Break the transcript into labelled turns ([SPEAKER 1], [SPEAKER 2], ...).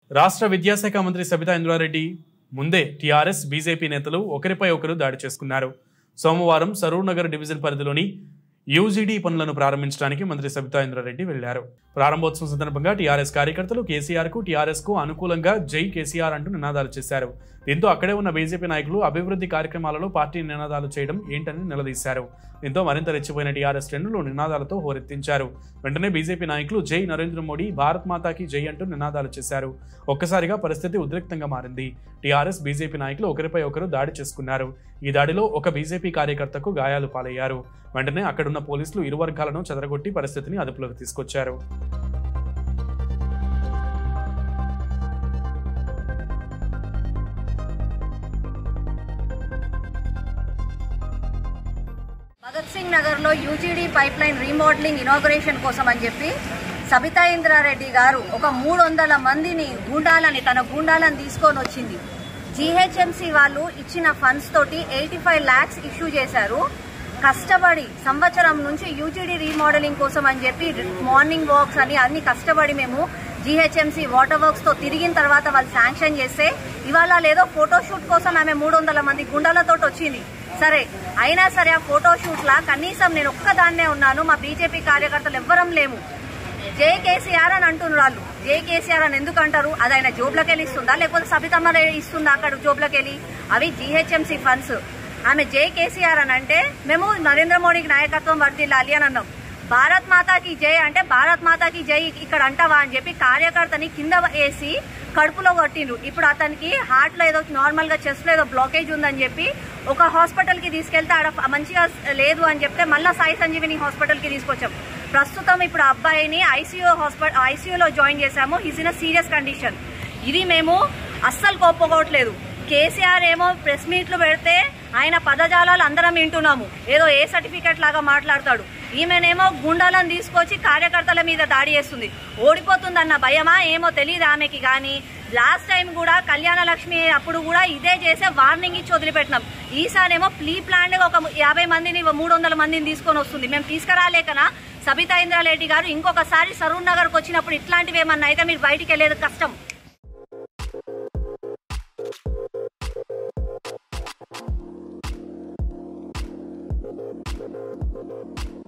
[SPEAKER 1] రాష్ట్ర విద్యాశాఖ మంత్రి సబితా ఇంద్రారెడ్డి ముందే టీఆర్ఎస్ బీజేపీ నేతలు ఒకరిపై ఒకరు దాడి చేసుకున్నారు సోమవారం సరూర్ నగర్ డివిజన్ పరిధిలోని యూజీడీ పనులను ప్రారంభించడానికి మంత్రి సబితా ఇంద్రారెడ్డి వెళ్లారు ప్రారంభోత్సవం సందర్భంగా టీఆర్ఎస్ కార్యకర్తలు కేసీఆర్ కు టీఆర్ఎస్ కు అనుకూలంగా జై కేసీఆర్ అంటూ నినాదాలు చేశారు దీంతో అక్కడే ఉన్న బీజేపీ నాయకులు అభివృద్ధి కార్యక్రమాలలో పార్టీ నినాదాలు చేయడం ఏంటని నిలదీశారు దీంతో మరింత రెచ్చిపోయిన టీఆర్ఎస్ శ్రేణులు నినాదాలతో హోరెత్తించారు వెంటనే బీజేపీ నాయకులు జై నరేంద్ర మోడీ భారత్ మాతాకి జై అంటూ నినాదాలు చేశారు ఒక్కసారిగా పరిస్థితి ఉద్రిక్తంగా మారింది టీఆర్ఎస్ బీజేపీ నాయకులు ఒకరిపై ఒకరు దాడి చేసుకున్నారు ఈ దాడిలో ఒక బీజేపీ కార్యకర్తకు గాయాలు పాలయ్యారు వెంటనే అక్కడున్న పోలీసులు ఇరు వర్గాలను చెదరగొట్టి పరిస్థితిని అదుపులోకి తీసుకొచ్చారు
[SPEAKER 2] భగత్ సింగ్ నగర్లో UGD pipeline remodelling inauguration కోసం అని చెప్పి సబితా ఇంద్రారెడ్డి గారు ఒక మూడు వందల మందిని గూండాలని తన గూండాలను తీసుకొని వచ్చింది జీహెచ్ఎంసీ వాళ్ళు ఇచ్చిన ఫండ్స్ తోటి ఎయిటీ ఫైవ్ ల్యాక్స్ ఇష్యూ చేశారు కష్టపడి సంవత్సరం నుంచి యూజీడీ రీమోడలింగ్ కోసం అని చెప్పి మార్నింగ్ వాక్స్ అని అన్ని కష్టపడి మేము జీహెచ్ఎంసీ వాటర్ వర్క్స్ తో తిరిగిన తర్వాత వాళ్ళు శాంక్షన్ చేస్తే ఇవాళ లేదో ఫోటోషూట్ కోసం ఆమె మూడు వందల మంది గుండెలతో వచ్చింది సరే అయినా సరే ఆ ఫోటోషూట్ లా కనీసం నేను ఒక్కదాన్నే ఉన్నాను మా బీజేపీ కార్యకర్తలు ఎవ్వరం లేము జే కేసీఆర్ అని అంటున్నారు వాళ్ళు జే కేసీఆర్ అని ఎందుకు అంటారు అది ఆయన జోబ్లోకి వెళ్ళి ఇస్తుందా లేకపోతే సబితమ్మ ఇస్తుందా అక్కడ జోబ్లోకి వెళ్ళి అవి జీహెచ్ఎంసీ ఫండ్స్ ఆమె జై కేసీఆర్ అని అంటే మేము నరేంద్ర మోడీకి నాయకత్వం వర్తిల్లాలి అని అన్నాం భారత్ మాతాకి జై అంటే భారత్ మాతాకి జై ఇక్కడ అంటావా అని చెప్పి కార్యకర్తని కింద వేసి కడుపులో కొట్టిండ్రు ఇప్పుడు అతనికి హార్ట్ లో ఏదో నార్మల్ గా చెస్ట్ లో ఏదో బ్లాకేజ్ ఉందని చెప్పి ఒక హాస్పిటల్ కి తీసుకెళ్తే ఆడ మంచిగా లేదు అని చెప్తే మళ్ళా సాయి సంజీవిని హాస్పిటల్ కి తీసుకొచ్చాం ప్రస్తుతం ఇప్పుడు ఆ అబ్బాయిని ఐసీయూ హాస్పిటల్ ఐసీయూలో జాయిన్ చేశాము హిజ్ ఇన్ సీరియస్ కండిషన్ ఇది మేము అస్సలు కోప్పకోవట్లేదు కేసీఆర్ ఏమో ప్రెస్ మీట్లు పెడితే ఆయన పదజాలాలు అందరం వింటున్నాము ఏదో ఏ సర్టిఫికెట్ లాగా మాట్లాడతాడు ఈమెనేమో గుండాలను తీసుకొచ్చి కార్యకర్తల మీద దాడి చేస్తుంది ఓడిపోతుందన్న భయమా ఏమో తెలియదు ఆమెకి కానీ లాస్ట్ టైం కూడా కళ్యాణ లక్ష్మి అప్పుడు కూడా ఇదే చేసే వార్నింగ్ ఇచ్చి వదిలిపెట్టినాం ఈసారేమో ప్లీ ప్లాన్ ఒక యాభై మందిని మూడు వందల మందిని తీసుకొని వస్తుంది మేము తీసుకురాలేకనా సబితా ఇంద్రారెడ్డి గారు ఇంకొకసారి సరూర్ నగర్కి వచ్చినప్పుడు ఇట్లాంటివి ఏమన్నా అయితే మీరు బయటికి వెళ్ళేది కష్టం